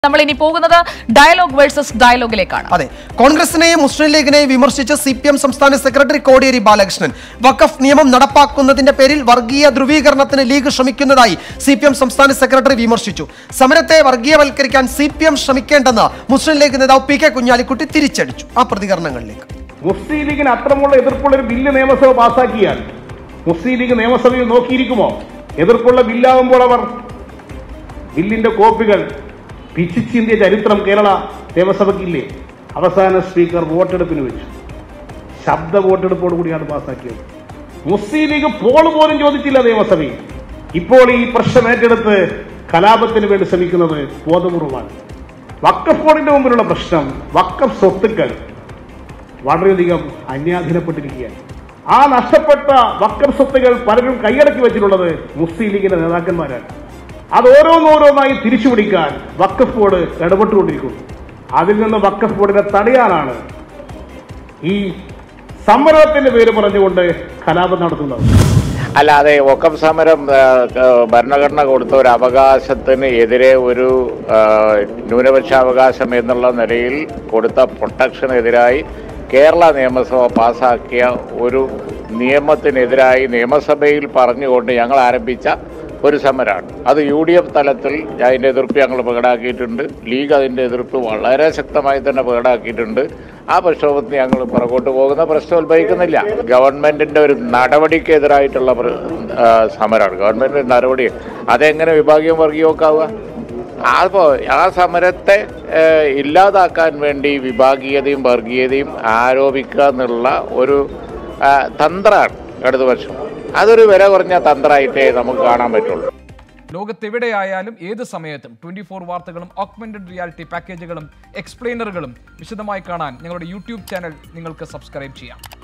നമ്മൾ ഇനി പോകുന്നത് ഡയലോഗ് വേഴ്സസ് ഡയലോഗിലേക്കാണ് അതെ കോൺഗ്രസിനെയും മുസ്ലിം ലീഗിനെയും വിമർശിച്ച് സി പി എം സംസ്ഥാന സെക്രട്ടറി കോടിയേരി ബാലകൃഷ്ണൻ വഖഫ് നിയമം നടപ്പാക്കുന്നതിന്റെ പേരിൽ വർഗീയ ധ്രുവീകരണത്തിന് ലീഗ് ശ്രമിക്കുന്നതായി സി പി എം സംസ്ഥാന സെക്രട്ടറി വിമർശിച്ചു സമരത്തെ വർഗീയവൽക്കരിക്കാൻ സി പി എം ശ്രമിക്കേണ്ടെന്ന് മുസ്ലിം ലീഗ് നേതാവ് പി കെ കുഞ്ഞാലിക്കുട്ടി തിരിച്ചടിച്ചു ആ പ്രതികരണങ്ങളിലേക്ക് മുസ്ലിം ലീഗിന് അത്രമുള്ള എതിർപ്പുള്ള ഒരു ബില്ല് നിയമസഭ പാസാക്കിയാൽ മുസ്ലിം ലീഗ് നിയമസഭയിൽ നോക്കിയിരിക്കുമോ എതിർപ്പുള്ള ബില്ലാകുമ്പോൾ അവർ ബില്ലിന്റെ കോപ്പികൾ പിച്ചിച്ചിന്തിയ ചരിത്രം കേരള നിയമസഭയ്ക്കില്ലേ അവസാന സ്പീക്കർ വോട്ടെടുപ്പിന് വെച്ചു ശബ്ദ വോട്ടെടുപ്പോട് കൂടിയാണ് പാസാക്കിയത് മുസ്ലിം ലീഗ് പോൾ പോലും ചോദിച്ചില്ല നിയമസഭയിൽ ഇപ്പോൾ ഈ പ്രശ്നം ഏറ്റെടുത്ത് കലാപത്തിന് വേണ്ടി ശ്രമിക്കുന്നത് ബോധപൂർവമാണ് വക്കഫ് ബോർഡിന്റെ മുമ്പിലുള്ള പ്രശ്നം വക്കഫ് സ്വത്തുക്കൾ വളരെയധികം അന്യാധീനപ്പെട്ടിരിക്കുകയാണ് ആ നഷ്ടപ്പെട്ട വക്കർ സ്വത്തുകൾ പലരും കൈയടക്കി വെച്ചിട്ടുള്ളത് മുസ്ലിം ലീഗിന്റെ നേതാക്കന്മാരാണ് അത് ഓരോന്നോരോന്നായി തിരിച്ചുപിടിക്കാൻ വക്കഫ് ബോർഡ് ഇടപെട്ടുകൊണ്ടിരിക്കുന്നു അതിൽ നിന്ന് വക്കഫ് ബോർഡിനെ തടയാനാണ് ഈ സമ്മർദ്ദത്തിന്റെ പേര് പറഞ്ഞുകൊണ്ട് കലാപം നടത്തുന്നത് അല്ലാതെ ഒക്കം സമരം ആ, ക- ഭരണഘടന കൊടുത്ത ഒരു അവകാശത്തിന് എതിരെ ഒരു ആ, ന്യൂനപക്ഷാവകാശം എന്നുള്ള നിലയിൽ കൊടുത്ത പ്രൊട്ടക്ഷനെതിരായി കേരള നിയമസഭ പാസാക്കിയ ഒരു നിയമത്തിനെതിരായി നിയമസഭയിൽ പറഞ്ഞുകൊണ്ട് ഞങ്ങൾ ആരംഭിച്ച ഒരു സമരമാണ് അത് യു ഡി എഫ് തലത്തിൽ അതിൻ്റെ എതിർപ്പ് ഞങ്ങൾ പ്രകടാക്കിയിട്ടുണ്ട് ലീഗ് അതിൻ്റെ എതിർപ്പ് വളരെ ശക്തമായി തന്നെ പ്രകടാക്കിയിട്ടുണ്ട് ആ പ്രക്ഷോഭത്തിന് ഞങ്ങൾ പുറകോട്ട് പോകുന്ന പ്രശ്നം ഉത്ഭവിക്കുന്നില്ല ഗവൺമെന്റിന്റെ ഒരു നടപടിക്കെതിരായിട്ടുള്ള പ്ര- ആ, സമരമാണ് ഗവൺമെന്റിന്റെ നടപടി അതെങ്ങനെ വിഭാഗീയം വർഗീയമൊക്കെ ആവുക അപ്പോൾ ആ സമരത്തെ ഏഹ്, ഇല്ലാതാക്കാൻ വേണ്ടി വിഭാഗീയതയും വർഗീയതയും ആരോപിക്കുക എന്നുള്ള ഒരു ആ, തന്ത്രമാണ് ഇടതുപക്ഷം അതൊരു വില കുറഞ്ഞ തന്ത്രമായിട്ടേ നമുക്ക് കാണാൻ പറ്റുള്ളൂ ലോകത്തെവിടെയായാലും ഏത് സമയത്തും ട്വന്റി ഫോർ വാർത്തകളും ഓഗ്മെന്റഡ് റിയാലിറ്റി പാക്കേജുകളും എക്സ്പ്ലെയിനറുകളും വിശദമായി കാണാൻ ഞങ്ങളുടെ യൂട്യൂബ് ചാനൽ നിങ്ങൾക്ക് സബ്സ്ക്രൈബ് ചെയ്യാം